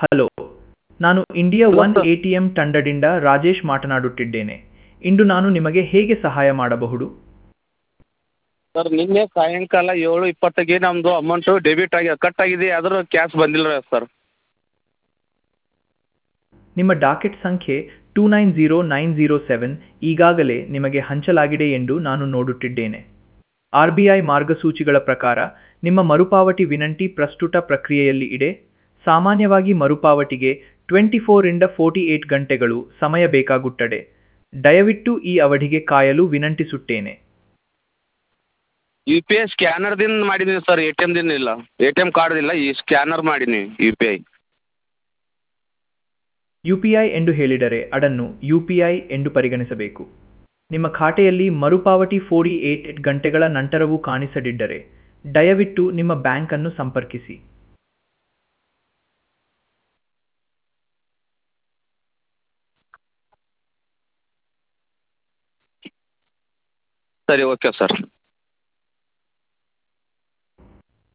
hello ನಾನು India one A T M ತಂಡದಿಂದ ರಾಜೇಶ್ ಮಾತನಾಡುತ್ತಿದ್ದೇನೆ ಇಂದು ನಾನು ನಿಮಗೆ ಹೇಗೆ ಸಹಾಯ ಮಾಡಬಹುದು ಸರ್ ನಿನ್ನೆ ಸಾಯಂಕಾಲ ಏಳು ಇಪ್ಪತ್ತಕ್ಕೆ ನಮ್ಮದು ಅಮೌಂಟು ಡೆಬಿಟ್ ಆಗಿ ಕಟ್ ಆಗಿದೆ ಆದರೂ ಕ್ಯಾಶ್ ಬಂದಿಲ್ಲ ಸರ್ ನಿಮ್ಮ ಡಾಕೆಟ್ ಸಂಖ್ಯೆ two nine zero nine zero seven ಈಗಾಗಲೇ ನಿಮಗೆ ಹಂಚಲಾಗಿದೆ ಎಂದು ನಾನು ನೋಡುತ್ತಿದ್ದೇನೆ ಆರ್ ಬಿ ಐ ಮಾರ್ಗಸೂಚಿಗಳ ಪ್ರಕಾರ ನಿಮ್ಮ ಮರುಪಾವತಿ ವಿನಂತಿ ಪ್ರಸ್ತುತ ಪ್ರಕ್ರಿಯೆಯಲ್ಲಿ ಇದೆ ಸಾಮಾನ್ಯವಾಗಿ ಮರುಪಾವತಿಗೆ ಟ್ವೆಂಟಿ ಫೋರಿಂದ ಫೋರ್ಟಿ ಏಟ್ ಗಂಟೆಗಳು ಸಮಯ ಬೇಕಾಗುತ್ತದೆ ದಯವಿಟ್ಟು ಈ ಅವಧಿಗೆ ಕಾಯಲು ವಿನಂತಿಸುತ್ತೇನೆ ಯು ಪಿ ಐ ಸ್ಕ್ಯಾನರ್ದಿಂದ ಮಾಡಿದ್ದೀನಿ ಸರ್ ಎ ಟಿ ಎಮ್ದಿಂದ ಇಲ್ಲ ಎ ಟಿ ಎಮ್ ಕಾರ್ಡ್ದಿಲ್ಲ ಈ ಸ್ಕ್ಯಾನರ್ ಮಾಡೀನಿ U P I U P I ಎಂದು ಹೇಳಿದರೆ ಅದನ್ನು ಯು ಪಿ ಐ ಎಂದು ಪರಿಗಣಿಸಬೇಕು ನಿಮ್ಮ ಖಾತೆಯಲ್ಲಿ ಮರುಪಾವತಿ ಫೋರ್ಟಿ ಏಟ್ ಗಂಟೆಗಳ ನಂತರವೂ ಕಾಣಿಸದಿದ್ದರೆ ದಯವಿಟ್ಟು ನಿಮ್ಮ ಬ್ಯಾಂಕನ್ನು ಸಂಪರ್ಕಿಸಿ ಸರಿ ಓಕೆ ಸರ್